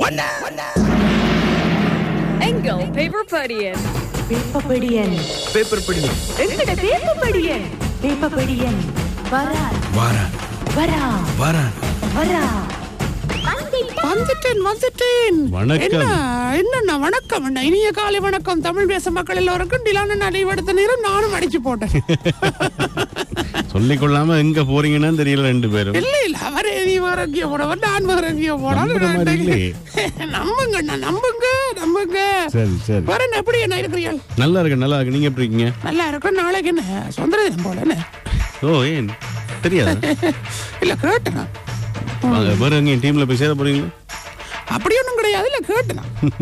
எங்கள் paper படியன் வேப்பப்படியன் paper படி எங்கட வேப்பப்படியன் வேப்பப்படியன் வரா வாரான் வரா வாரான் வரா வந்துட்டேன் வந்துட்டேன் வணக்கம். என்ன என்னண்ணா வணக்கம் அண்ணா இனிய காலை வணக்கம் தமிழ் பேச மக்கள் எல்லோருக்கும் டிலான நடைவெடுத்த நேரம் நானும் அடிச்சு போட்டேன் சொல்லிக் கொள்ளாம எங்க போறீங்கன்னு தெரியல ரெண்டு பேரும் இல்ல இல்ல அவர் நீ வேற எங்கேயோ போனவர் நான் வேற எங்கேயோ நம்புற மாதிரி இல்லையே. போனாலும் நம்புங்க அண்ணா நம்புங்க நம்புங்க சரி சரி வேற என்ன எப்படி என்ன இருக்கிறீர்கள் நல்லா இருக்கு நல்லா இருக்கு நீங்க எப்படி இருக்கீங்க நல்லா இருக்கும் நாளைக்கு என்ன சொந்த தினம் போல என்ன ஓ ஏன் தெரியாதா இல்ல கேட்டேன் வாங்க, வேற எங்க டீம்ல போய் சேர போறீங்களா அப்படி ஒண்ணும் கிடையாது இல்ல கேட்டேன்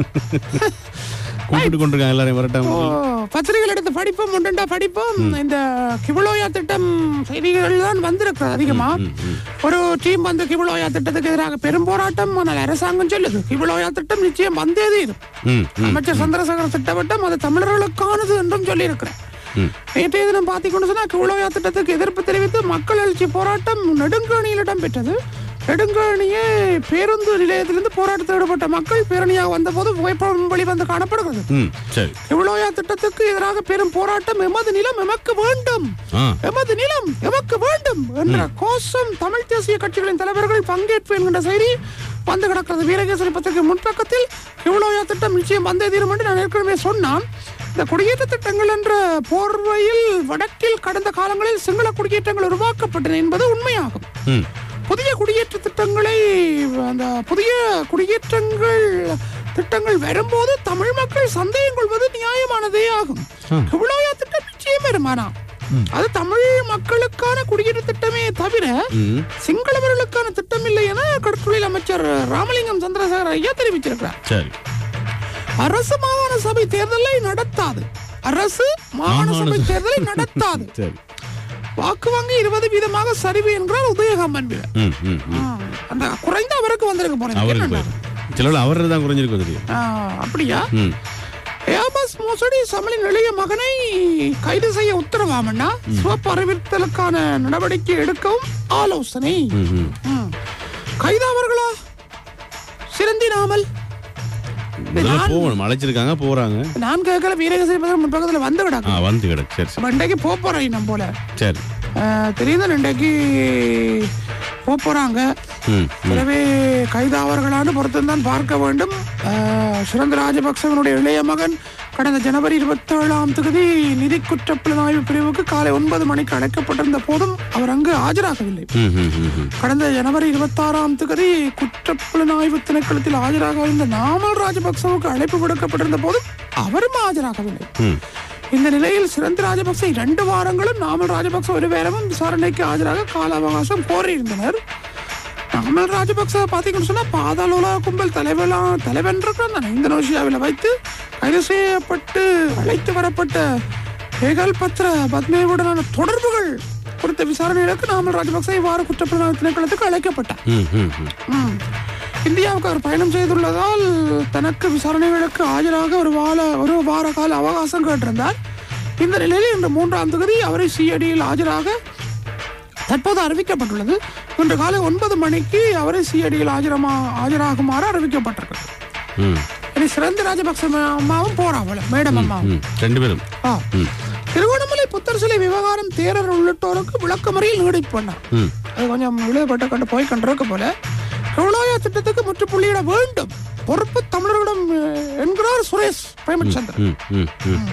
கூப்பிட்டு கொண்டிருக்காங்க எல்லாரையும் வரட்டாம ஓ, பத்திரிகைகள் எடுத்து படிப்போம் உண்டுண்டா படிப்போம் இந்த கிபுலோயா திட்டம் செய்திகள் தான் வந்திருக்கிறது அதிகமா ஒரு டீம் வந்து கிபுலோயா திட்டத்துக்கு எதிராக பெரும் போராட்டம் ஆனால் அரசாங்கம் சொல்லுது கிபுலோயா திட்டம் நிச்சயம் வந்தே தீரும் ம் ம் அமைச்சர் சந்திரசேகர திட்டவட்டம் அது தமிழர்களுக்கானது என்றும் சொல்லியிருக்கிறேன் நேற்றைய தினம் பார்த்தீங்கன்னு சொன்னா கிபுலோயா திட்டத்துக்கு எதிர்ப்பு தெரிவித்து மக்கள் எழுச்சி போராட்டம் நெடுங்கணியில் இடம்பெற்றது நெடுங்கணியே பேருந்து நிலையத்திலிருந்து போராட்டத்தில் ஈடுபட்ட மக்கள் பேரணியாக வந்தபோது புகைப்படம் வெளிவந்து காணப்படுகிறது ம் சரி இவ்வளோயா திட்டத்துக்கு எதிராக பெரும் போராட்டம் எமது நிலம் எமக்கு வேண்டும் ஆ எமது நிலம் எமக்கு வேண்டும் என்ற கோஷம் தமிழ் தேசிய கட்சிகளின் தலைவர்கள் பங்கேற்பு என்கின்ற செய்தி வந்து கிடக்கிறது வீரகேசரி பத்திரிகை முன்பக்கத்தில் இவ்வளோயா திட்டம் நிச்சயம் வந்தே தீரும் என்று நான் ஏற்கனவே சொன்னான் இந்த குடியேற்ற திட்டங்கள் என்ற போர்வையில் வடக்கில் கடந்த காலங்களில் சிங்கள குடியேற்றங்கள் உருவாக்கப்பட்டன என்பது உண்மையாகும் ம் புதிய குடியேற்ற திட்டங்களை அந்த புதிய குடியேற்றங்கள் திட்டங்கள் வரும்போது தமிழ் மக்கள் சந்தேகம் கொள்வது நியாயமானதே ஆகும் இவ்வளவு திட்டம் நிச்சயம் வருமானா அது தமிழ் மக்களுக்கான குடியேற்ற திட்டமே தவிர ம் சிங்களவர்களுக்கான திட்டம் இல்லை என கடற்தொழில் அமைச்சர் ராமலிங்கம் சந்திரசேகர் ஐயா தெரிவிச்சிருக்கிறார் சரி அரசு மாகாண சபை தேர்தலை நடத்தாது அரசு மாகாண மாகாண சபை சபை. தேர்தலை நடத்தாது சரி வாக்கு வங்கி இருபது வீதமாக சரிவு என்கிறார் உதயகம்மன் வீரர் ம் ம் ம் அந்த குறைந்த அவருக்கு வந்திருக்கு போறேன் அவருக்கு போய் சிலவில் அவர் தான் குறைஞ்சிருக்கும் தெரியும் அப்படியா ம் ஏபஸ் மோசடி சமலின் இளைய மகனை கைது செய்ய உத்தரவாமண்ணா சிவப்பு அறிவித்தலுக்கான நடவடிக்கை எடுக்கவும் ஆலோசனை ம் ம் ம். கைதாவர்களா சிறந்திராமல் இதெல்லாம் போகணும் அழைச்சிருக்காங்க போறாங்க நான் கேட்கல வீரகசரி பக்கம் முன்பக்கத்துல வந்து ஆ கிடக்கும் வந்து கிடக்கு சரி சரி அப்ப இன்றைக்கு போக போறேன் நம்ம போல சரி அஹ், தெரியுது இன்றைக்கு போக போறாங்க ம் எனவே கைதாவர்களான பொறுத்துதான் பார்க்க வேண்டும் அஹ், சிறந்த ராஜபக்சவனுடைய இளைய மகன் கடந்த ஜனவரி இருபத்தி ஏழாம் தேதி நிதி குற்றப்புலனாய்வு பிரிவுக்கு காலை ஒன்பது மணிக்கு அழைக்கப்பட்டிருந்த போதும் அவர் அங்கு ஆஜராகவில்லை ம் ம் ம் ம் கடந்த ஜனவரி இருபத்தாறாம் தேதி குற்றப்புலனாய்வு திணைக்களத்தில் ஆஜராக இருந்த நாமல் ராஜபக்சவுக்கு அழைப்பு விடுக்கப்பட்டிருந்த போதும் அவரும் ஆஜராகவில்லை ம் இந்த நிலையில் சிறந்த ராஜபக்ச இரண்டு வாரங்களும் நாமல் ராஜபக்ச ஒரு வேரமும் விசாரணைக்கு ஆஜராக கால அவகாசம் கோரியிருந்தனர் நாமல் ராஜபக்ச பாத்தீங்கன்னு சொன்னா பாதாள உலக கும்பல் தலைவலா தலைவன் இருக்கிறான் இந்தோனேஷியாவில் வைத்து கைது செய்யப்பட்டு அழைத்து வரப்பட்ட ஏகல் பத்ர பத்மேவுடனான தொடர்புகள் குறித்த விசாரணைகளுக்கு நாமல் ராஜபக்ச இவ்வாறு குற்றப்புலனாய்வு திணைக்களத்துக்கு அழைக்கப்பட்டார் ம் ம் ம் ம். இந்தியாவுக்கு அவர் பயணம் செய்துள்ளதால் தனக்கு விசாரணைகளுக்கு ஆஜராக ஒரு வார ஒரு வார கால அவகாசம் கேட்டிருந்தார் இந்த நிலையில் இன்று மூன்றாம் தேதி அவரை சிஐடியில் ஆஜராக தற்போது அறிவிக்கப்பட்டுள்ளது இன்று காலை ஒன்பது மணிக்கு அவரை சிஐடியில் ஆஜரமா ஆஜராகுமாறு அறிவிக்கப்பட்டிருக்கிறது ம் இனி சிறந்த ராஜபக்ச அம்மாவும் போறாங்க மேடம் அம்மாவும் ம் ரெண்டு பேரும் ஆ. ம் திருவண்ணாமலை புத்தர் சிலை விவகாரம் தேரர் உள்ளிட்டோருக்கு விளக்கமறியில் நீடிப்பு பண்ணார் ம் அது கொஞ்சம் இழுபட்டு கண்டு போய் கண்டிருக்க போல கவுளாயா திட்டத்துக்கு முற்றுப்புள்ளியிட வேண்டும் பொறுப்பு தமிழர்களிடம் அஹ், என்கிறார் சுரேஷ் பிரேமச்சந்திரன் ம் ம் ம்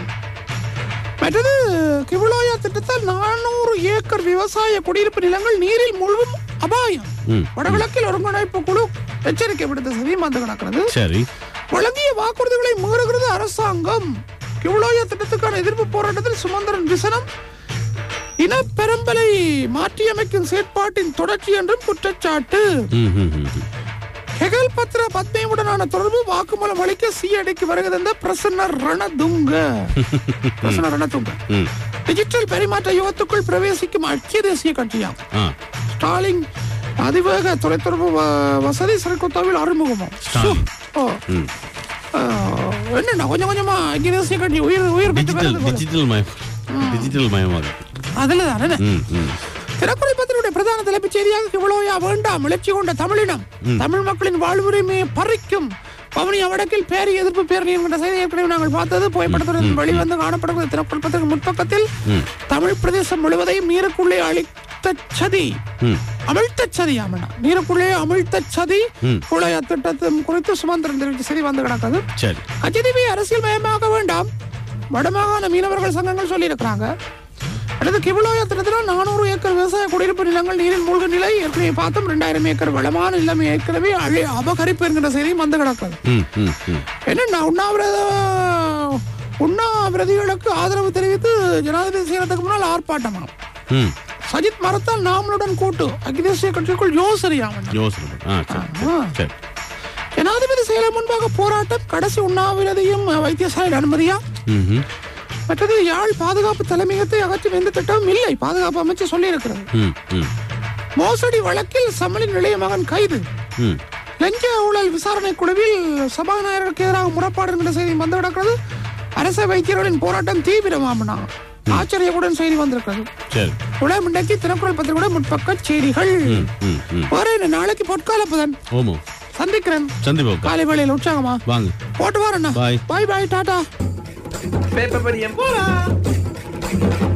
மற்றது கிவுலாயா திட்டத்தால் நானூறு ஏக்கர் விவசாய குடியிருப்பு நிலங்கள் நீரில் முழுவும் அபாயம் ம் வடகிழக்கில் ஒருங்கிணைப்பு குழு எச்சரிக்கை விடுத்த சதியும் வந்து கிடக்கிறது சரி வழங்கிய வாக்குறுதிகளை மீறுகிறது அரசாங்கம் கிவுலாயா திட்டத்துக்கான எதிர்ப்பு போராட்டத்தில் சுமந்திரன் விசனம் இனப்பெரும்பலை மாற்றியமைக்கும் செயற்பாட்டின் தொடர்ச்சி என்றும் குற்றச்சாட்டு ம் ம் ம் ம். ஹெகல் பத்ர பத்மியுடனான தொடர்பு வாக்குமூலம் அளிக்க சிஐடிக்கு வருகிறது பிரசன்னர் ரணதுங்க பிரசன்னர் ரணதுங்க ம் டிஜிட்டல் பரிமாற்ற யுகத்துக்குள் பிரவேசிக்கும் ஐக்கிய தேசிய கட்சியாம் ஆ ஸ்டாலின் அதிவேக தொலைத்தொடர்பு வ- வசதி சிறக்குத்தாவில் அறிமுகமாம் ஸ்டாலின். ஓ ம் ஆஹ், என்னண்ணா கொஞ்சம் கொஞ்சமா ஐக்கிய தேசிய கட்சி உயிர் உயிர் பெற்று டிஜிட்டல் வருது போல. டிஜிட்டல் மயம் டிஜிட்டல் மயமாக அதுல தானே ம் ம் தினக்குறள் பத்திரிகையுடைய பிரதான தலைப்புச் செய்தியாக கிவளோயா வேண்டாம் எழுச்சி கொண்ட தமிழினம் தமிழ் மக்களின் வாழ்வுரிமையை பறிக்கும் பவனியா வடக்கில் பேரி எதிர்ப்பு பேரணி என்கிற செய்தி ஏற்கனவே நாங்கள் பார்த்தது புகைப்படத்துடன் வெளிவந்து காணப்படுகிற தினக்குறள் பத்திரிகை முற்பக்கத்தில் தமிழ் பிரதேசம் முழுவதையும் நீருக்குள்ளே அழித்த சதி ம் அமிழ்த்த சதி ஆமண்ணா நீருக்குள்ளே அமிழ்த்த சதி குழைய திட்டத்தின் குறித்து சுமந்திரன் தெரிவித்த செய்தி வந்து கிடக்குது சரி கச்சதீவை அரசியல் மயமாக்க வேண்டாம் வடமாகாண மீனவர்கள் சங்கங்கள் சொல்லியிருக்கிறாங்க அடுத்து கிபிலோய திட்டத்தில் நானூறு ஏக்கர் விவசாய குடியிருப்பு நிலங்கள் நீரில் மூழ்கும் நிலை ஏற்கனவே பார்த்தோம் ரெண்டாயிரம் ஏக்கர் வளமான நிலம் ஏற்கனவே அழி அபகரிப்பு என்கிற செய்தியும் வந்து கிடக்குது ம் ம் ம் என்ன உண்ணாவிரத உண்ணாவிரதிகளுக்கு ஆதரவு தெரிவித்து ஜனாதிபதி செய்யறதுக்கு முன்னால் ஆர்ப்பாட்டமா ம் சஜித் மரத்தால் நாமளுடன் கூட்டு அகில தேசிய கட்சிக்குள் யோசனையாமன் யோசனை பண்ணு. ஆ சரி ஆ. சரி ஜனாதிபதி செயல முன்பாக போராட்டம் கடைசி உண்ணாவிரதையும் வைத்தியசாலையில் அனுமதியா ம் ம் மற்றது யாழ் பாதுகாப்பு தலைமையகத்தை அகற்றும் எந்த திட்டமும் இல்லை பாதுகாப்பு அமைச்சர் சொல்லியிருக்கிறது ம் ம் மோசடி வழக்கில் சமலின் இளைய மகன் கைது ம் லஞ்ச ஊழல் விசாரணை குழுவில் சபாநாயகருக்கு எதிராக முறைப்பாடு என்கிற செய்தி வந்து கிடக்கிறது அரச வைத்தியர்களின் போராட்டம் தீவிரமாமனா ஆச்சரியத்துடன் செய்தி வந்திருக்கிறது சரி உலகம் இன்றைக்கு தினக்குரல் பத்திரிகை முற்பக்க செய்திகள் ம் ம் ம் வேற என்ன நாளைக்கு பொற்கால புதன் ஓமோ சந்திக்கிறேன் சந்திப்போக்கா காலை வேளையில் உற்சாகமா வாங்க போட்டு வரேண்ணா Bye. Bye bye tata paper படியம் போலாம்